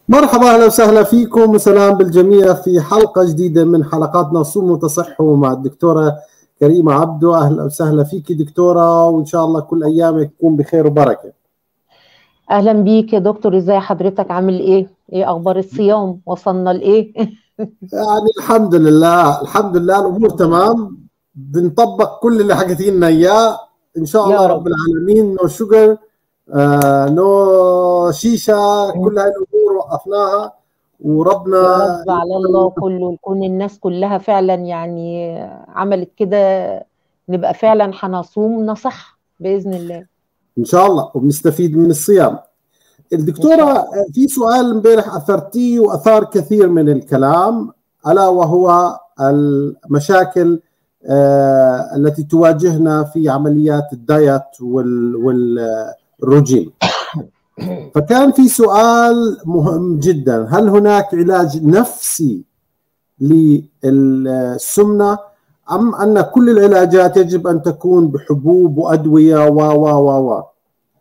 مرحبا اهلا وسهلا فيكم وسلام بالجميع في حلقه جديده من حلقاتنا صوم وتصحوا مع الدكتوره كريمه عبدو اهلا وسهلا فيك دكتوره وان شاء الله كل ايامك تكون بخير وبركه. اهلا بيك يا دكتور ازاي حضرتك عامل ايه؟ ايه اخبار الصيام؟ وصلنا لايه؟ يعني الحمد لله الحمد لله الامور تمام بنطبق كل اللي حكيتي لنا اياه ان شاء الله رب. رب العالمين نو شوجر آه نو شيشه كل هاي الامور وقفناها وربنا يا رب على الله كله يكون الناس كلها فعلا يعني عملت كده نبقى فعلا هنصوم نصح باذن الله ان شاء الله وبنستفيد من الصيام الدكتوره في سؤال امبارح اثرتيه واثار كثير من الكلام الا وهو المشاكل آه التي تواجهنا في عمليات الدايت والرجيم فكان في سؤال مهم جدا هل هناك علاج نفسي للسمنه ام ان كل العلاجات يجب ان تكون بحبوب وادويه و و و و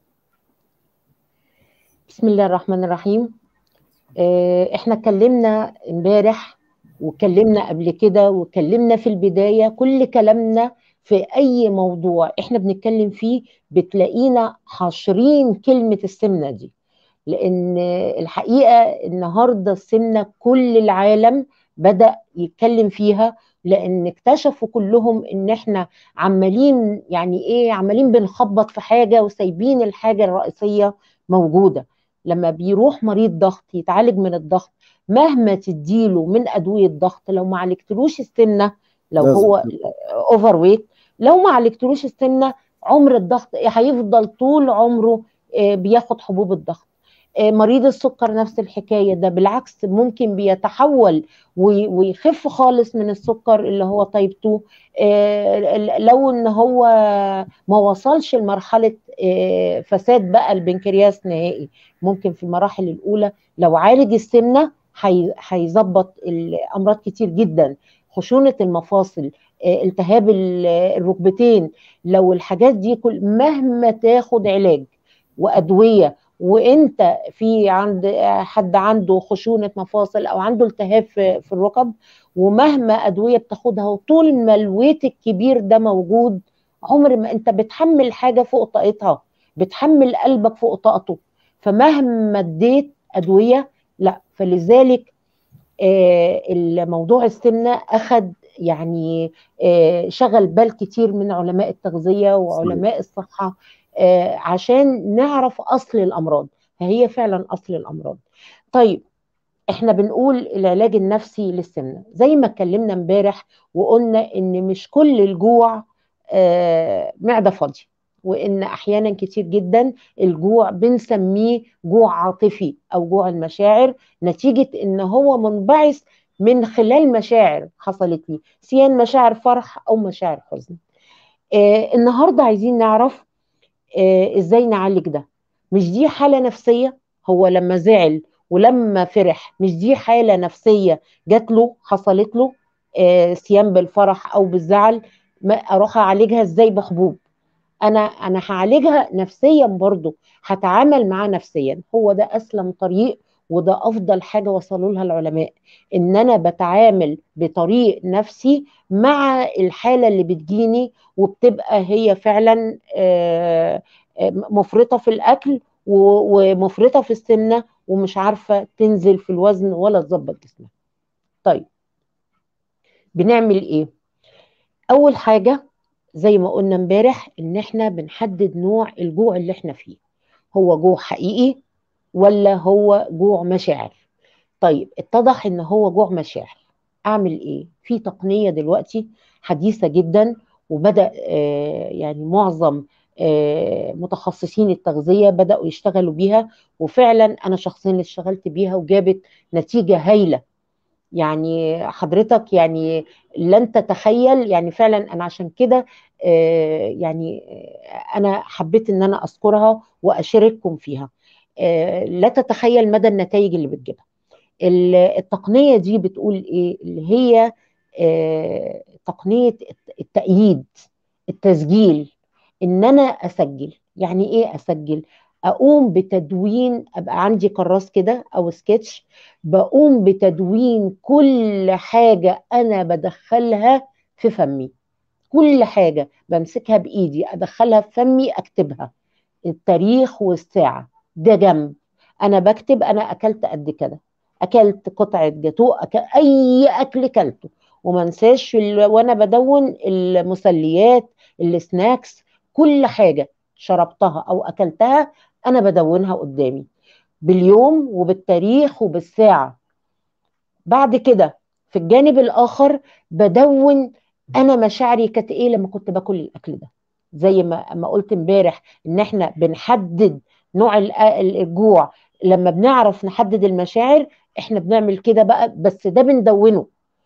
بسم الله الرحمن الرحيم احنا اتكلمنا امبارح واتكلمنا قبل كده واتكلمنا في البدايه كل كلامنا في اي موضوع احنا بنتكلم فيه بتلاقينا حاشرين كلمه السمنه دي لان الحقيقه النهارده السمنه كل العالم بدا يتكلم فيها لان اكتشفوا كلهم ان احنا عمالين يعني ايه عمالين بنخبط في حاجه وسايبين الحاجه الرئيسيه موجوده لما بيروح مريض ضغط يتعالج من الضغط مهما تديله من ادويه ضغط لو ما عالجتلوش السمنه لو هو اوفر ويت لو ما عالجتلوش السمنه عمر الضغط هيفضل طول عمره بياخد حبوب الضغط مريض السكر نفس الحكايه ده بالعكس ممكن بيتحول ويخف خالص من السكر اللي هو تايب 2 لو ان هو ما وصلش لمرحله فساد بقى البنكرياس نهائي ممكن في المراحل الاولى لو عالج السمنه هيظبط الامراض كتير جدا خشونه المفاصل التهاب الركبتين لو الحاجات دي كل مهما تاخد علاج وادويه وانت في عند حد عنده خشونه مفاصل او عنده التهاب في, في الركب ومهما ادويه بتاخدها وطول ما الويت الكبير ده موجود عمر ما انت بتحمل حاجه فوق طاقتها بتحمل قلبك فوق طاقته فمهما اديت ادويه لا فلذلك آه الموضوع السمنه اخد يعني آه شغل بال كتير من علماء التغذيه وعلماء الصحه آه عشان نعرف اصل الامراض هي فعلا اصل الامراض طيب احنا بنقول العلاج النفسي للسمنه زي ما اتكلمنا امبارح وقلنا ان مش كل الجوع آه معده فاضيه وان احيانا كتير جدا الجوع بنسميه جوع عاطفي او جوع المشاعر نتيجه ان هو منبعث من خلال مشاعر حصلت لي سيان مشاعر فرح او مشاعر حزن آه النهارده عايزين نعرف آه ازاي نعالج ده مش دي حاله نفسيه هو لما زعل ولما فرح مش دي حاله نفسيه جات له حصلت له آه سيان بالفرح او بالزعل ما اروح اعالجها ازاي بحبوب انا انا هعالجها نفسيا برضو هتعامل معاه نفسيا هو ده اسلم طريق وده افضل حاجه وصلوا لها العلماء ان انا بتعامل بطريق نفسي مع الحاله اللي بتجيني وبتبقى هي فعلا مفرطه في الاكل ومفرطه في السمنه ومش عارفه تنزل في الوزن ولا تظبط جسمها طيب بنعمل ايه اول حاجه زي ما قلنا امبارح ان احنا بنحدد نوع الجوع اللي احنا فيه هو جوع حقيقي ولا هو جوع مشاعر طيب اتضح ان هو جوع مشاعر اعمل ايه في تقنيه دلوقتي حديثه جدا وبدا آه يعني معظم آه متخصصين التغذيه بداوا يشتغلوا بيها وفعلا انا شخصيا اللي اشتغلت بيها وجابت نتيجه هايله يعني حضرتك يعني لن تتخيل يعني فعلا انا عشان كده آه يعني انا حبيت ان انا اذكرها واشارككم فيها آه لا تتخيل مدى النتائج اللي بتجيبها التقنيه دي بتقول ايه اللي هي آه تقنيه التأييد التسجيل ان انا اسجل يعني ايه اسجل اقوم بتدوين ابقى عندي كراس كده او سكتش بقوم بتدوين كل حاجه انا بدخلها في فمي كل حاجه بمسكها بايدي ادخلها في فمي اكتبها التاريخ والساعه ده جنب انا بكتب انا اكلت قد كده اكلت قطعه جاتو أكل اي اكل كلته وما انساش وانا بدون المسليات السناكس كل حاجه شربتها او اكلتها انا بدونها قدامي باليوم وبالتاريخ وبالساعه بعد كده في الجانب الاخر بدون انا مشاعري كانت ايه لما كنت باكل الاكل ده زي ما ما قلت امبارح ان احنا بنحدد نوع الجوع لما بنعرف نحدد المشاعر احنا بنعمل كده بقى بس ده بندونه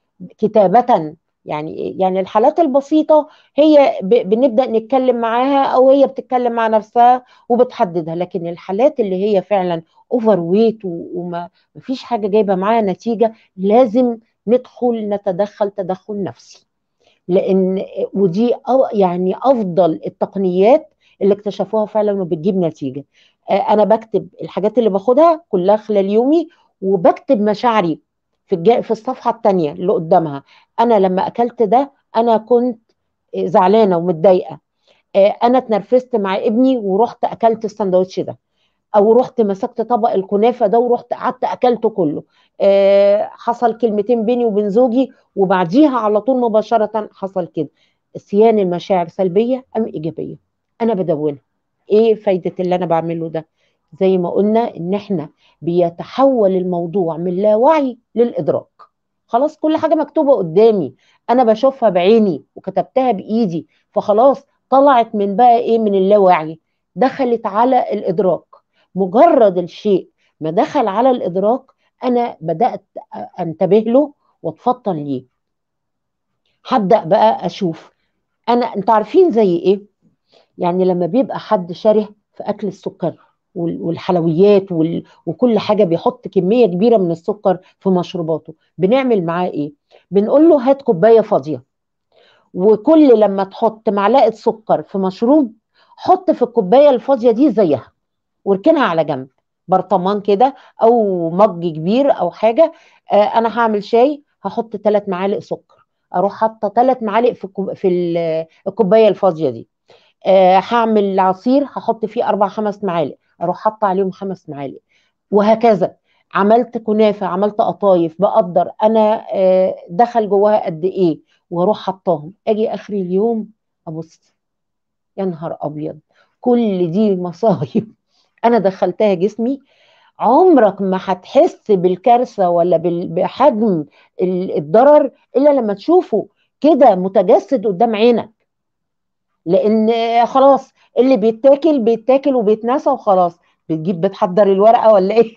كتابة يعني يعني الحالات البسيطة هي بنبدأ نتكلم معاها أو هي بتتكلم مع نفسها وبتحددها لكن الحالات اللي هي فعلا اوفر ويت وما فيش حاجة جايبة معاها نتيجة لازم ندخل نتدخل تدخل نفسي لأن ودي يعني أفضل التقنيات اللي اكتشفوها فعلا وبتجيب نتيجة أنا بكتب الحاجات اللي باخدها كلها خلال يومي وبكتب مشاعري في الجا... في الصفحه الثانيه اللي قدامها انا لما اكلت ده انا كنت زعلانه ومتضايقه انا اتنرفزت مع ابني ورحت اكلت السندوتش ده او رحت مسكت طبق الكنافه ده ورحت قعدت اكلته كله حصل كلمتين بيني وبين زوجي وبعديها على طول مباشره حصل كده سيان المشاعر سلبيه ام ايجابيه انا بدونها ايه فايده اللي انا بعمله ده زي ما قلنا ان احنا بيتحول الموضوع من لا وعي للادراك خلاص كل حاجه مكتوبه قدامي انا بشوفها بعيني وكتبتها بايدي فخلاص طلعت من بقى ايه من اللاوعي دخلت على الادراك مجرد الشيء ما دخل على الادراك انا بدات انتبه له واتفطن ليه هبدا بقى اشوف انا انت عارفين زي ايه يعني لما بيبقى حد شره في اكل السكر والحلويات وكل حاجه بيحط كميه كبيره من السكر في مشروباته بنعمل معاه ايه بنقول له هات كوبايه فاضيه وكل لما تحط معلقه سكر في مشروب حط في الكوبايه الفاضيه دي زيها واركنها على جنب برطمان كده او مج كبير او حاجه آه انا هعمل شاي هحط ثلاث معالق سكر اروح حاطه ثلاث معالق في في الكوبايه الفاضيه دي آه هعمل عصير هحط فيه اربع خمس معالق اروح حاطه عليهم خمس معالق وهكذا عملت كنافه عملت قطايف بقدر انا آه دخل جواها قد ايه واروح حطاهم اجي اخر اليوم ابص يا نهار ابيض كل دي مصايب انا دخلتها جسمي عمرك ما هتحس بالكارثه ولا بحجم الضرر الا لما تشوفه كده متجسد قدام عينك لان خلاص اللي بيتاكل بيتاكل وبيتنسى وخلاص بتجيب بتحضر الورقه ولا ايه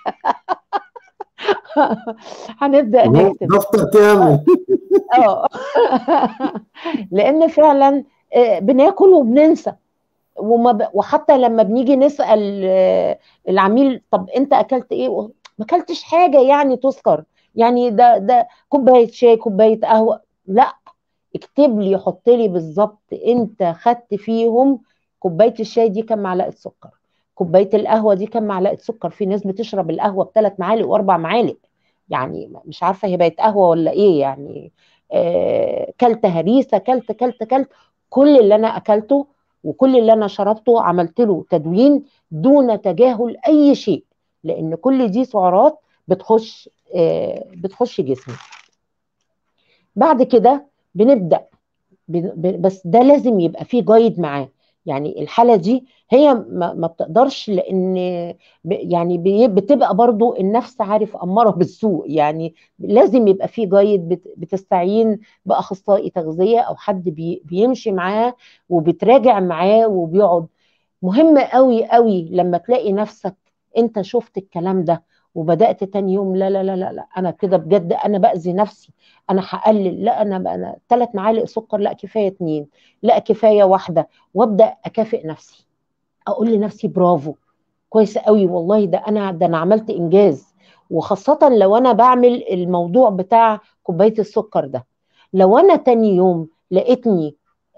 هنبدا نكتب دفتر كامل اه لان فعلا بناكل وبننسى وما ب... وحتى لما بنيجي نسال العميل طب انت اكلت ايه ما اكلتش حاجه يعني تذكر يعني ده ده كوبايه شاي كوبايه قهوه لا اكتب لي حط لي بالظبط انت خدت فيهم كوبايه الشاي دي كام معلقه سكر كوبايه القهوه دي كام معلقه سكر في ناس بتشرب القهوه بثلاث معالق واربع معالق يعني مش عارفه هي بقت قهوه ولا ايه يعني آه كلت هريسه كلت كلت كلت كل اللي انا اكلته وكل اللي انا شربته عملت له تدوين دون تجاهل اي شيء لان كل دي سعرات بتخش آه بتخش جسمي بعد كده بنبدا بس ده لازم يبقى فيه جايد معاه يعني الحاله دي هي ما, ما بتقدرش لان يعني بتبقى برضو النفس عارف اماره بالسوء يعني لازم يبقى في جايد بتستعين باخصائي تغذيه او حد بي بيمشي معاه وبتراجع معاه وبيقعد مهم قوي قوي لما تلاقي نفسك انت شفت الكلام ده وبدات تاني يوم لا لا لا لا, لا انا كده بجد انا باذي نفسي انا هقلل لا انا انا ثلاث معالق سكر لا كفايه اثنين لا كفايه واحده وابدا اكافئ نفسي اقول لنفسي برافو كويس قوي والله ده انا ده انا عملت انجاز وخاصه لو انا بعمل الموضوع بتاع كوبايه السكر ده لو انا تاني يوم لقيتني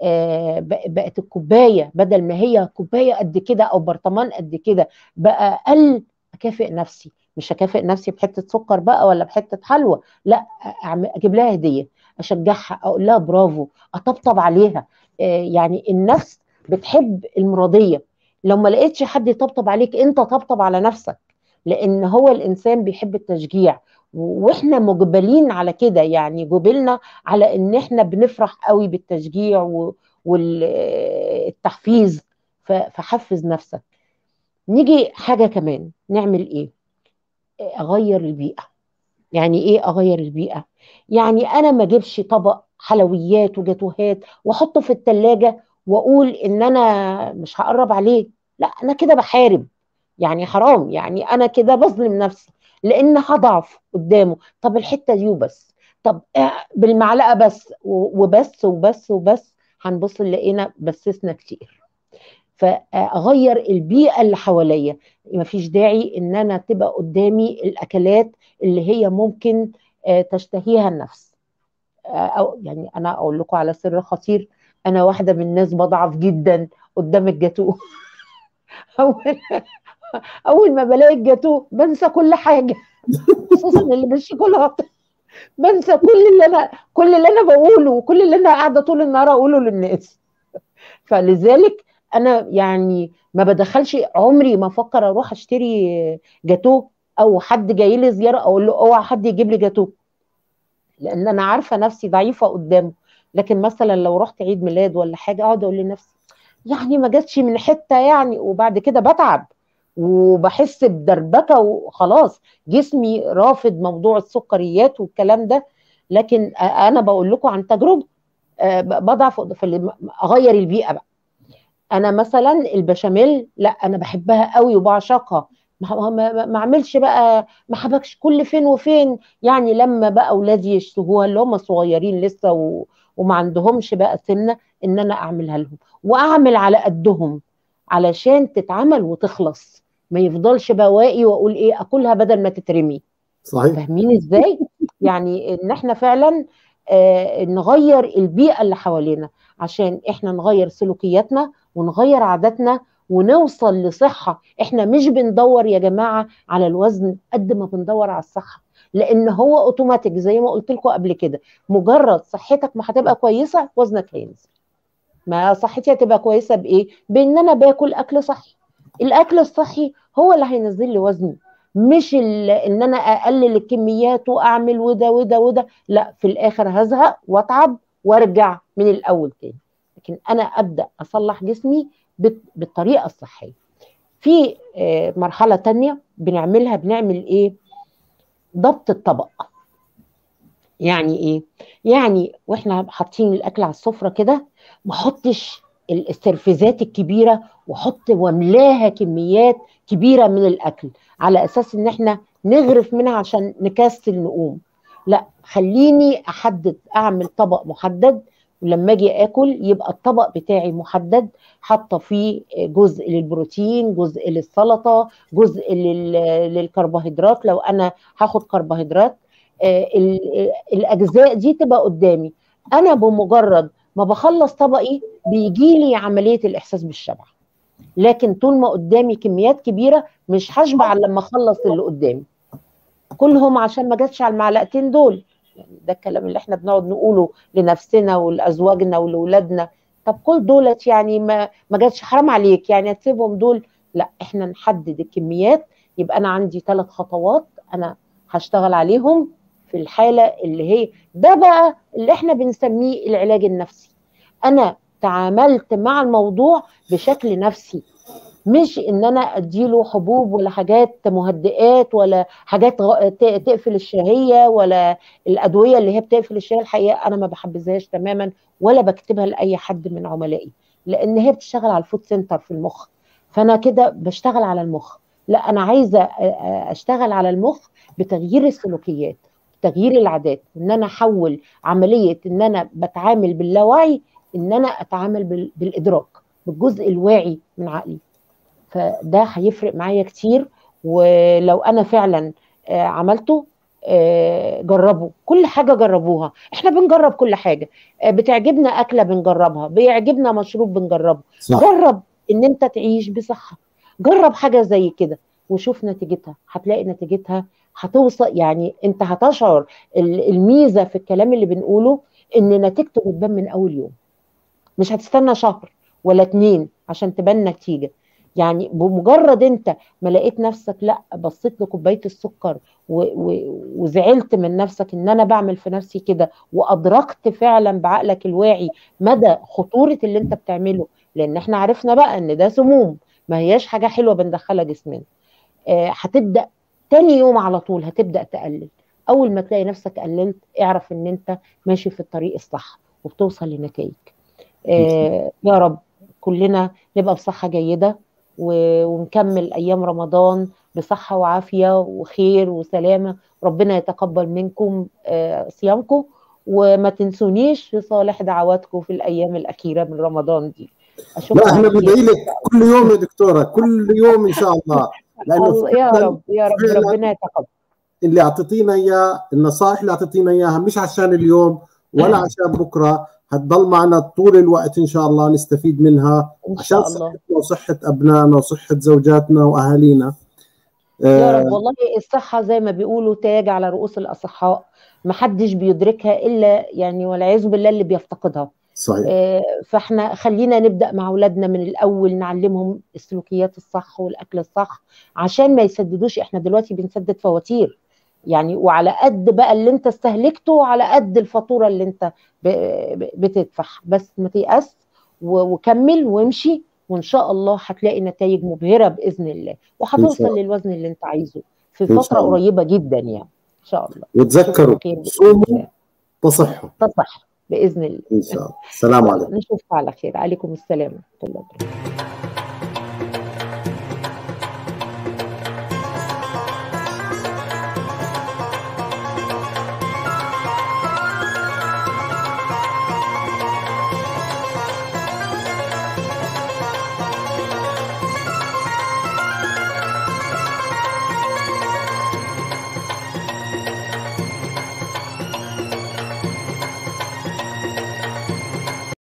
آه، بق- بقت الكوبايه بدل ما هي كوبايه قد كده او برطمان قد كده بقى اقل اكافئ نفسي مش اكافئ نفسي بحته سكر بقى ولا بحته حلوى لا أعمل- اجيب لها هديه اشجعها اقول لها برافو اطبطب عليها آه، يعني النفس بتحب المرضيه لو ما لقيتش حد يطبطب عليك انت طبطب على نفسك لان هو الانسان بيحب التشجيع و- واحنا مجبلين على كده يعني جبلنا على ان احنا بنفرح قوي بالتشجيع والتحفيز فحفز نفسك نيجي حاجه كمان نعمل ايه اغير البيئه يعني ايه اغير البيئه يعني انا ما اجيبش طبق حلويات وجاتوهات واحطه في التلاجة واقول ان انا مش هقرب عليه لا انا كده بحارب يعني حرام يعني انا كده بظلم نفسي لان هضعف قدامه طب الحته دي وبس طب آه، بالمعلقه بس و- وبس وبس وبس هنبص لقينا بسسنا كتير فاغير البيئه اللي حواليا مفيش داعي ان انا تبقى قدامي الاكلات اللي هي ممكن آه، تشتهيها النفس آه، او يعني انا اقول لكم على سر خطير انا واحده من الناس بضعف جدا قدام الجاتوه اول اول ما بلاقي الجاتوه بنسى كل حاجه خصوصا اللي بالشوكولاته بنسى كل اللي انا كل اللي انا بقوله وكل اللي انا قاعده طول النهار اقوله للناس فلذلك انا يعني ما بدخلش عمري ما افكر اروح اشتري جاتوه او حد جاي لي زياره اقول له اوعى حد يجيب لي جاتوه لان انا عارفه نفسي ضعيفه قدامه لكن مثلا لو رحت عيد ميلاد ولا حاجه اقعد اقول لنفسي يعني ما جاتش من حته يعني وبعد كده بتعب وبحس بدربكه وخلاص جسمي رافض موضوع السكريات والكلام ده لكن انا بقول لكم عن تجربه آه، بضعف في ال- اغير البيئه بقى انا مثلا البشاميل لا انا بحبها قوي وبعشقها ما ما- ما اعملش بقى ما حبكش كل فين وفين يعني لما بقى اولادي يشتهوها اللي هم صغيرين لسه و... وما عندهمش بقى سنه ان انا اعملها لهم واعمل على قدهم علشان تتعمل وتخلص ما يفضلش بواقي واقول ايه اكلها بدل ما تترمي صحيح فاهمين ازاي يعني ان احنا فعلا آه نغير البيئه اللي حوالينا عشان احنا نغير سلوكياتنا ونغير عاداتنا ونوصل لصحه احنا مش بندور يا جماعه على الوزن قد ما بندور على الصحه لان هو اوتوماتيك زي ما قلت لكم قبل كده مجرد صحتك ما هتبقى كويسه وزنك هينزل ما صحتي هتبقى كويسه بايه بان انا باكل اكل صحي الاكل الصحي هو اللي هينزل لي وزني مش ال- ان انا اقلل الكميات واعمل وده وده وده لا في الاخر هزهق واتعب وارجع من الاول تاني لكن انا ابدا اصلح جسمي بت- بالطريقه الصحيه في آه، مرحله تانية بنعملها بنعمل ايه ضبط الطبق يعني ايه يعني واحنا حاطين الاكل على السفره كده ما احطش الاسترفيزات الكبيره واحط واملاها كميات كبيره من الاكل على اساس ان احنا نغرف منها عشان نكسل نقوم لا خليني احدد اعمل طبق محدد ولما اجي اكل يبقى الطبق بتاعي محدد حاطه فيه جزء للبروتين جزء للسلطه جزء لل- للكربوهيدرات لو انا هاخد كربوهيدرات آه، ال- الاجزاء دي تبقى قدامي انا بمجرد ما بخلص طبقي بيجي لي عمليه الاحساس بالشبع لكن طول ما قدامي كميات كبيره مش هشبع إلا لما اخلص اللي قدامي كلهم عشان ما جاتش على المعلقتين دول يعني ده الكلام اللي احنا بنقعد نقوله لنفسنا ولازواجنا ولاولادنا طب كل دولت يعني ما ما جاتش حرام عليك يعني هتسيبهم دول لا احنا نحدد الكميات يبقى انا عندي ثلاث خطوات انا هشتغل عليهم في الحاله اللي هي ده بقى اللي احنا بنسميه العلاج النفسي انا تعاملت مع الموضوع بشكل نفسي مش ان انا اديله حبوب ولا حاجات مهدئات ولا حاجات غ- ت- تقفل الشهيه ولا الادويه اللي هي بتقفل الشهيه الحقيقه انا ما بحبذهاش تماما ولا بكتبها لاي حد من عملائي لان هي بتشتغل على الفود سنتر في المخ فانا كده بشتغل على المخ لا انا عايزه أ- أ- اشتغل على المخ بتغيير السلوكيات تغيير العادات ان انا احول عمليه ان انا بتعامل باللاوعي ان انا اتعامل بال- بالادراك بالجزء الواعي من عقلي فده هيفرق معايا كتير ولو انا فعلا آه، عملته آه، جربوا كل حاجه جربوها احنا بنجرب كل حاجه آه، بتعجبنا اكله بنجربها بيعجبنا مشروب بنجربه صح جرب ان انت تعيش بصحه جرب حاجه زي كده وشوف نتيجتها هتلاقي نتيجتها هتوصل يعني انت هتشعر ال- الميزه في الكلام اللي بنقوله ان نتيجته بتبان من اول يوم مش هتستنى شهر ولا اتنين عشان تبان نتيجه يعني بمجرد انت ما لقيت نفسك لا بصيت لكوبايه السكر و و وزعلت من نفسك ان انا بعمل في نفسي كده وادركت فعلا بعقلك الواعي مدى خطوره اللي انت بتعمله لان احنا عرفنا بقى ان ده سموم ما هياش حاجه حلوه بندخلها جسمنا آه، هتبدا تاني يوم على طول هتبدا تقلل اول ما تلاقي نفسك قللت اعرف ان انت ماشي في الطريق الصح وبتوصل لنتائج آه، يا رب كلنا نبقى بصحه جيده و- ونكمل ايام رمضان بصحه وعافيه وخير وسلامه ربنا يتقبل منكم آه، صيامكم وما تنسونيش في صالح دعواتكم في الايام الاخيره من رمضان دي اشوفكم لا احنا على خير بندعي لك كل يوم يا دكتوره كل يوم ان شاء الله لانه الله- يا فعلاً رب يا رب فعلاً ربنا يتقبل اللي اعطيتينا اياه النصائح اللي اعطيتينا اياها مش عشان اليوم ولا عشان بكره هتضل معنا طول الوقت ان شاء الله نستفيد منها ان عشان شاء الله صحتنا وصحه ابنائنا وصحه زوجاتنا واهالينا يا آه، رب والله الصحة زي ما بيقولوا تاج على رؤوس الأصحاء محدش بيدركها إلا يعني والعياذ بالله اللي بيفتقدها صحيح آه، فاحنا خلينا نبدأ مع أولادنا من الأول نعلمهم السلوكيات الصح والأكل الصح عشان ما يسددوش احنا دلوقتي بنسدد فواتير يعني وعلى قد بقى اللي انت استهلكته على قد الفاتورة اللي انت ب- ب- بتدفعها بس ما تيأس و- وكمل وامشي وان شاء الله هتلاقي نتائج مبهرة بإذن الله ان وهتوصل شاء الله للوزن اللي انت عايزه في ان شاء فترة الله قريبة جدا يعني ان شاء الله وتذكروا اشوفكم خير بإذن صوموا الله تصحوا تصح بإذن الله ان شاء الله السلام يلا عليكم نشوفكم على خير عليكم السلام ورحمة الله وبركاته